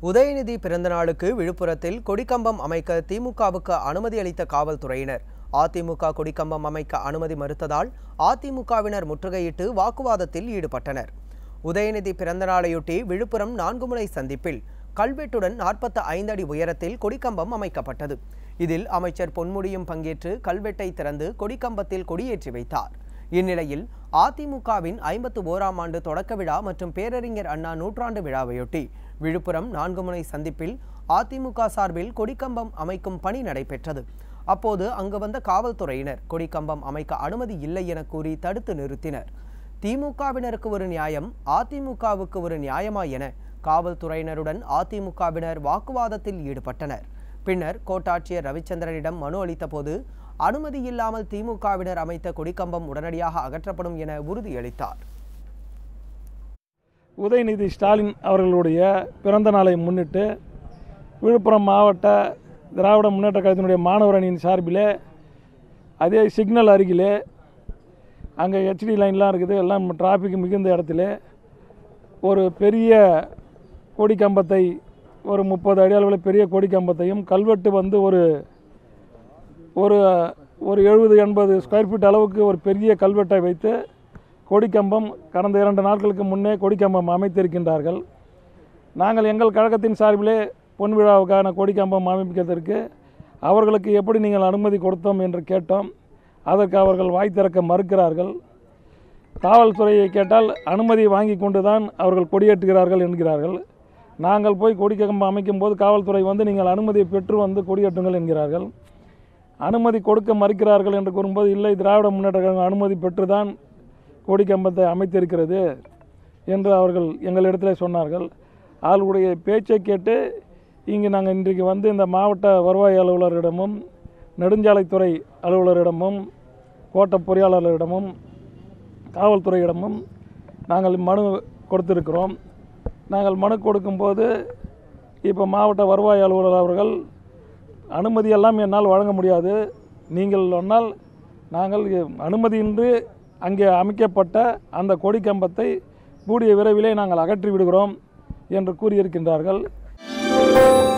உதயநிதி பிறந்தநாளுக்கு விழுப்புரத்தில் கொடிக்கம்பம் அமைக்க திமுகவுக்கு அனுமதி அளித்த காவல்துறையினர் அதிமுக கொடிக்கம்பம் அமைக்க அனுமதி மறுத்ததால் அதிமுகவினர் முற்றுகையிட்டு வாக்குவாதத்தில் ஈடுபட்டனர் உதயநிதி பிறந்தநாளையொட்டி விழுப்புரம் நான்குமுனை சந்திப்பில் கல்வெட்டுடன் நாற்பத்து ஐந்து அடி உயரத்தில் கொடிக்கம்பம் அமைக்கப்பட்டது இதில் அமைச்சர் பொன்முடியும் பங்கேற்று கல்வெட்டை திறந்து கொடிக்கம்பத்தில் கொடியேற்றி வைத்தார் இந்நிலையில் அதிமுகவின் ஐம்பத்து ஓராம் ஆண்டு தொடக்க விழா மற்றும் பேரறிஞர் அண்ணா நூற்றாண்டு விழாவையொட்டி விழுப்புரம் நான்குமுனை சந்திப்பில் அதிமுக சார்பில் கொடிக்கம்பம் அமைக்கும் பணி நடைபெற்றது அப்போது அங்கு வந்த காவல்துறையினர் கொடிக்கம்பம் அமைக்க அனுமதி இல்லை என கூறி தடுத்து நிறுத்தினர் திமுகவினருக்கு ஒரு நியாயம் அதிமுகவுக்கு ஒரு நியாயமா என காவல்துறையினருடன் அதிமுகவினர் வாக்குவாதத்தில் ஈடுபட்டனர் பின்னர் கோட்டாட்சியர் ரவிச்சந்திரனிடம் மனு அளித்தபோது அனுமதி இல்லாமல் திமுகவினர் அமைத்த கொடிக்கம்பம் உடனடியாக அகற்றப்படும் என உறுதியளித்தார் உதயநிதி ஸ்டாலின் அவர்களுடைய பிறந்த நாளை முன்னிட்டு விழுப்புரம் மாவட்ட திராவிட முன்னேற்ற கழகத்தினுடைய மாணவர் அணியின் சார்பிலே அதே சிக்னல் அருகிலே அங்கே ஹெச்டி லைன்லாம் இருக்குது எல்லாம் டிராஃபிக் மிகுந்த இடத்துல ஒரு பெரிய கொடி கம்பத்தை ஒரு முப்பது அடி அளவில் பெரிய கொடி கம்பத்தையும் கல்வெட்டு வந்து ஒரு ஒரு ஒரு எழுபது எண்பது ஸ்கொயர் ஃபீட் அளவுக்கு ஒரு பெரிய கல்வெட்டை வைத்து கொடிக்கம்பம் கடந்த இரண்டு நாட்களுக்கு முன்னே கொடிக்கம்பம் அமைத்திருக்கின்றார்கள் நாங்கள் எங்கள் கழகத்தின் சார்பிலே பொன் விழாவுக்கான கொடிக்கம்பம் அமைப்பதற்கு அவர்களுக்கு எப்படி நீங்கள் அனுமதி கொடுத்தோம் என்று கேட்டோம் அதற்கு அவர்கள் வாய் திறக்க மறுக்கிறார்கள் காவல்துறையை கேட்டால் அனுமதி வாங்கி கொண்டு தான் அவர்கள் கொடியேற்றுகிறார்கள் என்கிறார்கள் நாங்கள் போய் கொடிக்கம்பம் அமைக்கும் போது காவல்துறை வந்து நீங்கள் அனுமதியை பெற்று வந்து கொடியேற்றுங்கள் என்கிறார்கள் அனுமதி கொடுக்க மறுக்கிறார்கள் என்று கூறும்போது இல்லை திராவிட முன்னேற்ற கழகம் அனுமதி பெற்றுதான் கொடிக்கம்பத்தை அமைத்திருக்கிறது என்று அவர்கள் எங்களிடத்தில் சொன்னார்கள் அவர்களுடைய பேச்சை கேட்டு இங்கு நாங்கள் இன்றைக்கு வந்து இந்த மாவட்ட வருவாய் அலுவலரிடமும் நெடுஞ்சாலைத்துறை அலுவலரிடமும் கோட்ட பொறியாளர்களிடமும் காவல்துறையிடமும் நாங்கள் மனு கொடுத்திருக்கிறோம் நாங்கள் மனு கொடுக்கும்போது இப்போ மாவட்ட வருவாய் அலுவலர் அவர்கள் அனுமதியெல்லாம் என்னால் வழங்க முடியாது நீங்கள் சொன்னால் நாங்கள் அனுமதியின்றி அங்கே அமைக்கப்பட்ட அந்த கொடி கம்பத்தை கூடிய விரைவிலே நாங்கள் அகற்றி விடுகிறோம் என்று கூறியிருக்கின்றார்கள்